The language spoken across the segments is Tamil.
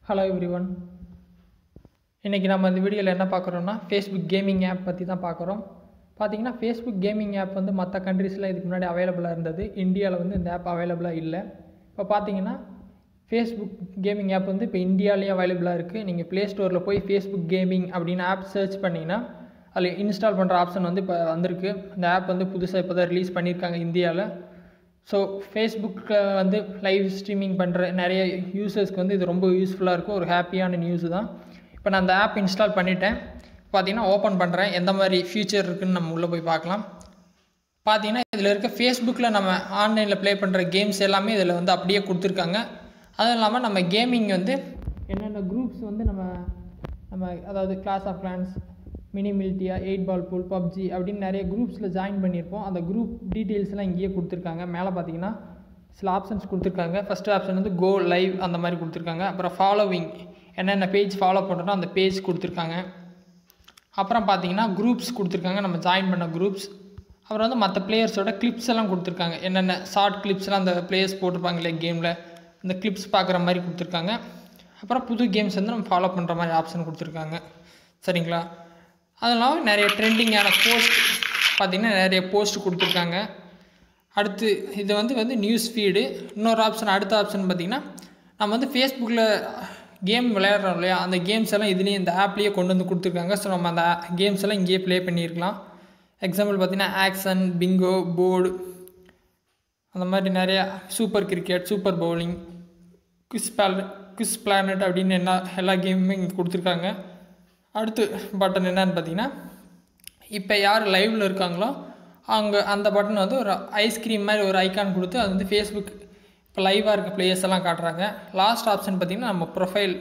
ஹலோ எவ்ரி ஒன் இன்றைக்கி நம்ம இந்த வீடியோவில் என்ன பார்க்குறோம்னா ஃபேஸ்புக் கேமிங் ஆப் பற்றி தான் பார்க்குறோம் பார்த்தீங்கன்னா ஃபேஸ்புக் கேமிங் ஆப் வந்து மற்ற கண்ட்ரீஸில் இதுக்கு முன்னாடி அவைலபிளாக இருந்தது இந்தியாவில் வந்து இந்த ஆப் அவைலபிளாக இல்லை இப்போ பார்த்தீங்கன்னா ஃபேஸ்புக் கேமிங் ஆப் வந்து இப்போ இந்தியாவிலேயே அவைலபிளாக இருக்குது நீங்கள் ப்ளே ஸ்டோரில் போய் ஃபேஸ்புக் கேமிங் அப்படின்னு ஆப் சர்ச் பண்ணிங்கன்னா அதில் இன்ஸ்டால் பண்ணுற ஆப்ஷன் வந்து இப்போ வந்திருக்கு இந்த ஆப் வந்து புதுசாக இப்போ தான் ரிலீஸ் பண்ணியிருக்காங்க இந்தியாவில் ஸோ ஃபேஸ்புக்கில் வந்து லைவ் ஸ்ட்ரீமிங் பண்ணுற நிறைய யூசர்ஸ்க்கு வந்து இது ரொம்ப யூஸ்ஃபுல்லாக இருக்கும் ஒரு ஹாப்பியான நியூஸ் தான் இப்போ நான் அந்த ஆப் இன்ஸ்டால் பண்ணிட்டேன் பார்த்தீங்கன்னா ஓப்பன் பண்ணுறேன் எந்த மாதிரி ஃபியூச்சர் இருக்குதுன்னு நம்ம உள்ளே போய் பார்க்கலாம் பார்த்தீங்கன்னா இதில் இருக்க ஃபேஸ்புக்கில் நம்ம ஆன்லைனில் ப்ளே பண்ணுற கேம்ஸ் எல்லாமே இதில் வந்து அப்படியே கொடுத்துருக்காங்க அதுவும் இல்லாமல் நம்ம கேமிங் வந்து என்னென்ன குரூப்ஸ் வந்து நம்ம நம்ம அதாவது clash of clans mini militia eight ball pool PUBG அப்படின்னு நிறைய குரூப்ஸில் ஜாயின் பண்ணியிருப்போம் அந்த குரூப் டீட்டெயில்ஸ்லாம் இங்கேயே கொடுத்துருக்காங்க மேலே பார்த்தீங்கன்னா சில ஆப்ஷன்ஸ் கொடுத்துருக்காங்க ஃபஸ்ட்டு ஆப்ஷன் வந்து கோ லைவ் அந்த மாதிரி கொடுத்துருக்காங்க அப்புறம் ஃபாலோவிங் என்னென்ன பேஜ் ஃபாலோ பண்ணுறோம் அந்த பேஜ் கொடுத்துருக்காங்க அப்புறம் பார்த்தீங்கன்னா குரூப்ஸ் கொடுத்துருக்காங்க நம்ம ஜாயின் பண்ண குரூப்ஸ் அப்புறம் வந்து மற்ற பிளேயர்ஸோட கிளிப்ஸ் எல்லாம் கொடுத்துருக்காங்க என்னென்ன ஷார்ட் கிளிப்ஸ்லாம் அந்த பிளேயர்ஸ் போட்டிருப்பாங்களே கேமில் அந்த கிளிப்ஸ் பார்க்குற மாதிரி கொடுத்துருக்காங்க அப்புறம் புது கேம்ஸ் வந்து நம்ம ஃபாலோ பண்ணுற மாதிரி ஆப்ஷன் கொடுத்துருக்காங்க சரிங்களா அது இல்லாமல் நிறைய ட்ரெண்டிங்கான போஸ்ட் பார்த்திங்கன்னா நிறைய போஸ்ட் கொடுத்துருக்காங்க அடுத்து இது வந்து வந்து நியூஸ் ஃபீடு இன்னொரு ஆப்ஷன் அடுத்த ஆப்ஷன் பார்த்திங்கன்னா நம்ம வந்து ஃபேஸ்புக்கில் கேம் விளையாடுறோம் இல்லையா அந்த கேம்ஸ் எல்லாம் இதுலேயும் இந்த ஆப்லேயே கொண்டு வந்து கொடுத்துருக்காங்க ஸோ நம்ம அந்த கேம்ஸ் எல்லாம் இங்கேயே ப்ளே பண்ணியிருக்கலாம் எக்ஸாம்பிள் பார்த்திங்கன்னா ஆக்ஷன் பிங்கோ போர்டு அந்த மாதிரி நிறையா சூப்பர் கிரிக்கெட் சூப்பர் பவுலிங் குஸ் பேல் குஸ் பிளானட் அப்படின்னு என்ன எல்லா கேமுமே இங்கே கொடுத்துருக்காங்க அடுத்து பட்டன் என்னன்னு பார்த்தீங்கன்னா இப்போ யார் லைவில் இருக்காங்களோ அவங்க அந்த பட்டன் வந்து ஒரு ஐஸ்கிரீம் மாதிரி ஒரு ஐக்கான் கொடுத்து அது வந்து ஃபேஸ்புக் இப்போ லைவாக இருக்க பிளேயர்ஸ் எல்லாம் காட்டுறாங்க லாஸ்ட் ஆப்ஷன் பார்த்திங்கன்னா நம்ம ப்ரொஃபைல்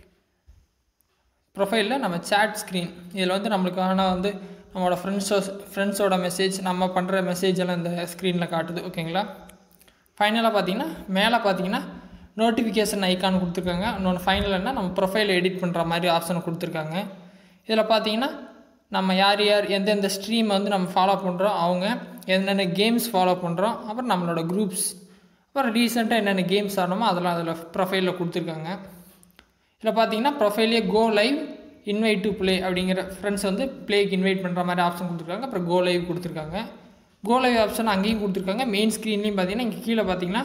ப்ரொஃபைலில் நம்ம சேட் ஸ்க்ரீன் இதில் வந்து நம்மளுக்கான வந்து நம்மளோட ஃப்ரெண்ட்ஸோ ஃப்ரெண்ட்ஸோட மெசேஜ் நம்ம பண்ணுற மெசேஜ் எல்லாம் இந்த ஸ்க்ரீனில் காட்டுது ஓகேங்களா ஃபைனலாக பார்த்தீங்கன்னா மேலே பார்த்தீங்கன்னா நோட்டிஃபிகேஷன் ஐக்கான் கொடுத்துருக்காங்க இன்னொன்று ஃபைனல்னா நம்ம ப்ரொஃபைல் எடிட் பண்ணுற மாதிரி ஆப்ஷன் கொடுத்துருக்காங்க இதில் பார்த்தீங்கன்னா நம்ம யார் யார் எந்தெந்த ஸ்ட்ரீம் வந்து நம்ம ஃபாலோ பண்ணுறோம் அவங்க என்னென்ன கேம்ஸ் ஃபாலோ பண்ணுறோம் அப்புறம் நம்மளோட குரூப்ஸ் அப்புறம் ரீசெண்டாக என்னென்ன கேம்ஸ் ஆடணுமோ அதெல்லாம் அதில் ப்ரொஃபைலில் கொடுத்துருக்காங்க இதில் பார்த்தீங்கன்னா ப்ரொஃபைலே go live invite to play அப்படிங்கிற ஃப்ரெண்ட்ஸ் வந்து ப்ளேக்கு இன்வைட் பண்ணுற மாதிரி ஆப்ஷன் கொடுத்துருக்காங்க அப்புறம் கோ லைவ் கொடுத்துருக்காங்க கோ லைவ் ஆப்ஷன் அங்கேயும் கொடுத்துருக்காங்க மெயின் ஸ்க்ரீன்லேயும் பார்த்தீங்கன்னா இங்கே கீழே பார்த்தீங்கன்னா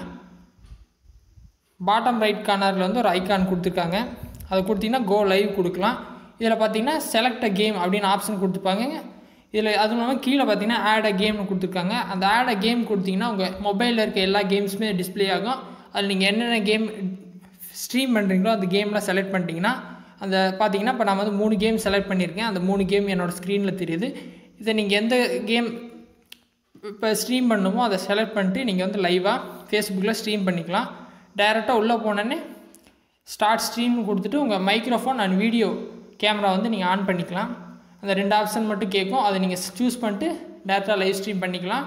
பாட்டம் ரைட் கார்னரில் வந்து ஒரு ஐக்கான் கொடுத்துருக்காங்க அதை கொடுத்தீங்கன்னா கோ லைவ் கொடுக்கலாம் இதில் பார்த்தீங்கன்னா செலக்ட் அ கேம் அப்படின்னு ஆப்ஷன் கொடுத்துருப்பாங்க இதில் அதுவும் இல்லாமல் கீழே பார்த்தீங்கன்னா ஆட் அ கேம்னு கொடுத்துருக்காங்க அந்த ஆட் அ கேம் கொடுத்தீங்கன்னா உங்கள் மொபைலில் இருக்க எல்லா கேம்ஸுமே டிஸ்பிளே ஆகும் அதில் நீங்கள் என்னென்ன கேம் ஸ்ட்ரீம் பண்ணுறீங்களோ அந்த கேம்லாம் செலக்ட் பண்ணிட்டீங்கன்னா அந்த பார்த்தீங்கன்னா இப்போ நான் வந்து மூணு கேம் செலக்ட் பண்ணியிருக்கேன் அந்த மூணு கேம் என்னோடய ஸ்க்ரீனில் தெரியுது இதை நீங்கள் எந்த கேம் இப்போ ஸ்ட்ரீம் பண்ணுமோ அதை செலக்ட் பண்ணிட்டு நீங்கள் வந்து லைவாக ஃபேஸ்புக்கில் ஸ்ட்ரீம் பண்ணிக்கலாம் டைரெக்டாக உள்ளே போனோன்னே ஸ்டார்ட் ஸ்ட்ரீம்னு கொடுத்துட்டு உங்கள் மைக்ரோஃபோன் அண்ட் வீடியோ கேமரா வந்து நீங்கள் ஆன் பண்ணிக்கலாம் அந்த ரெண்டு ஆப்ஷன் மட்டும் கேட்கும் அதை நீங்கள் சூஸ் பண்ணிட்டு டேரெக்டாக லைவ் ஸ்ட்ரீம் பண்ணிக்கலாம்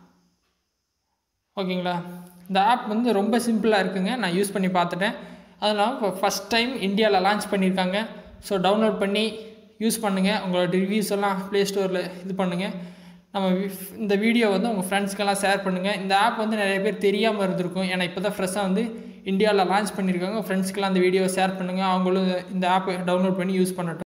ஓகேங்களா இந்த ஆப் வந்து ரொம்ப சிம்பிளாக இருக்குங்க நான் யூஸ் பண்ணி பார்த்துட்டேன் அதனால் இப்போ ஃபஸ்ட் டைம் இந்தியாவில் லான்ச் பண்ணியிருக்காங்க ஸோ டவுன்லோட் பண்ணி யூஸ் பண்ணுங்கள் உங்களோட ரிவ்யூஸ் எல்லாம் ப்ளே ஸ்டோரில் இது பண்ணுங்கள் நம்ம இந்த வீடியோ வந்து உங்கள் ஃப்ரெண்ட்ஸ்க்கெல்லாம் ஷேர் பண்ணுங்கள் இந்த ஆப் வந்து நிறைய பேர் தெரியாமல் இருந்திருக்கும் ஏன்னா இப்போ தான் ஃப்ரெஷ்ஷாக வந்து இந்தியாவில் லான்ச் பண்ணியிருக்காங்க ஃப்ரெண்ட்ஸ்க்கெல்லாம் அந்த வீடியோவை ஷேர் பண்ணுங்கள் அவங்களும் இந்த ஆப்பை டவுன்லோட் பண்ணி யூஸ் பண்ணட்டும்